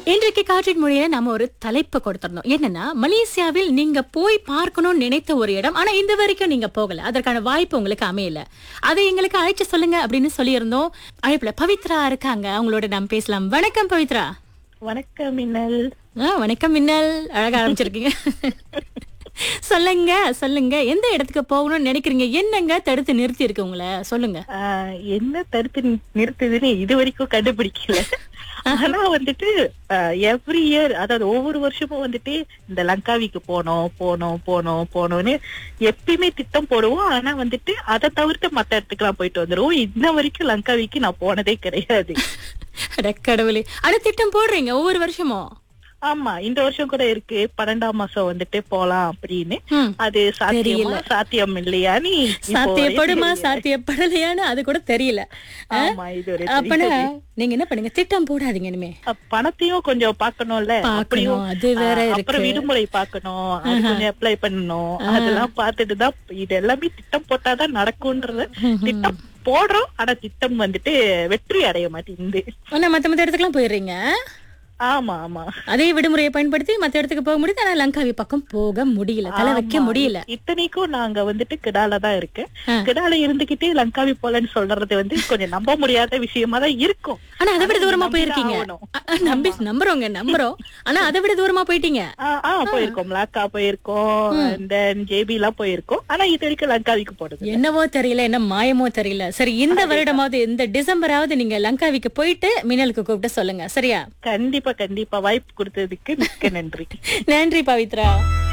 இன்றைக்கு காற்றின் மொழியில நம்ம ஒரு தலைப்பு கொடுத்திருந்தோம் என்னன்னா மலேசியாவில் நீங்க போய் பார்க்கணும்னு நினைத்த ஒரு இடம் ஆனா இந்த வரைக்கும் நீங்க போகல அதற்கான வாய்ப்பு உங்களுக்கு அமையல அதை எங்களுக்கு அழைச்சு சொல்லுங்க அப்படின்னு சொல்லியிருந்தோம் அழைப்புல பவித்ரா இருக்காங்க அவங்களோட நாம் பேசலாம் வணக்கம் பவித்ரா வணக்கம் மின்னல் ஆ, வணக்கம் மின்னல் அழகா ஆரம்பிச்சிருக்கீங்க சொல்லுங்க சொல்லுங்க எந்த இடத்துக்கு போகணும்னு நினைக்கிறீங்க என்னங்க தடுத்து நிறுத்தி இருக்கு உங்களை சொல்லுங்க ஆஹ், என்ன தடுத்து நி- நிறுத்துதுன்னு இது வரைக்கும் கண்டுபிடிக்கல ஆனா வந்துட்டு எவ்ரி இயர் அதாவது ஒவ்வொரு வருஷமும் வந்துட்டு இந்த லங்காவிக்கு போனோம் போனோம் போனோம் போனோம்னு எப்பயுமே திட்டம் போடுவோம் ஆனா வந்துட்டு அதை தவிர்த்து மத்த இடத்துக்குலாம் போயிட்டு வந்துருவோம் இன்ன வரைக்கும் லங்காவிக்கு நான் போனதே கிடையாது அட கடவுளே ஆனா திட்டம் போடுறீங்க ஒவ்வொரு வருஷமும் ஆமா இந்த வருஷம் கூட இருக்கு பன்னெண்டாம் மாசம் வந்துட்டு போலாம் அப்படின்னு ம். அது சாத்தியமா சாத்தியம் இல்லையான்னு இப்போ சாத்தியப்படுமா வரைக்கும் தெரியல. சாத்தியப்படலையான்னு அது கூட தெரியல ஆ? ஆமா இது ஒரு அப்பனா நீங்க என்ன பண்ணுங்க திட்டம் போடாதீங்க இனிமே அஹ் பணத்தையும் கொஞ்சம் பாக்கணும்ல பார்க்கணும், அப்படியும் அது வேற அஹ் இருக்கு. அப்புறம் விடுமுறை பாக்கணும் அது கொஞ்சம் அப்ளை பண்ணணும் அதெல்லாம் பார்த்துட்டு தான் இது எல்லாமே திட்டம் போட்டாதான் நடக்கும்ன்றது திட்டம் போடுறோம் ஆனா திட்டம் வந்துட்டு வெற்றி அடைய மாட்டேங்குது ஆனா மத்த மத்த இடத்துக்குலாம் போயிடுறீங்க ஆமா ஆமா அதே விடுமுறையை பயன்படுத்தி மத்த இடத்துக்கு போக முடியுது ஆனா லங்காவி பக்கம் போக முடியல தலை வைக்க ஆமா. முடியல இத்தனைக்கும் நாங்க வந்துட்டு கிடால தான் இருக்கேன் ஆ. கிடால இருந்துகிட்டே லங்காவி போலன்னு சொல்றது வந்து கொஞ்சம் நம்ப முடியாத விஷயமா தான் இருக்கும் ஆனா அதை விட ஆனா தூரமா நம்பிதான் போயிருக்கீங்க ஆகணும். அ, அ, நம்பி நம்புறோங்க நம்புறோம் ஆனா அதை விட தூரமா போயிட்டீங்க ஆ ஆ, போயிருக்கோம் லாக்கா போயிருக்கோம் தென் ஜேபி எல்லாம் போயிருக்கோம் ஆனா இது வரைக்கும் லங்காவிக்கு போறது என்னவோ தெரியல என்ன மாயமோ தெரியல சரி இந்த வருடமாவது இந்த டிசம்பராவது நீங்க லங்காவிக்கு போயிட்டு மின்னலுக்கு கூப்பிட்டு சொல்லுங்க சரியா கண்டிப்பா கண்டிப்பா வாய்ப்பு கொடுத்ததுக்கு மிக்க நன்றி நன்றி பவித்ரா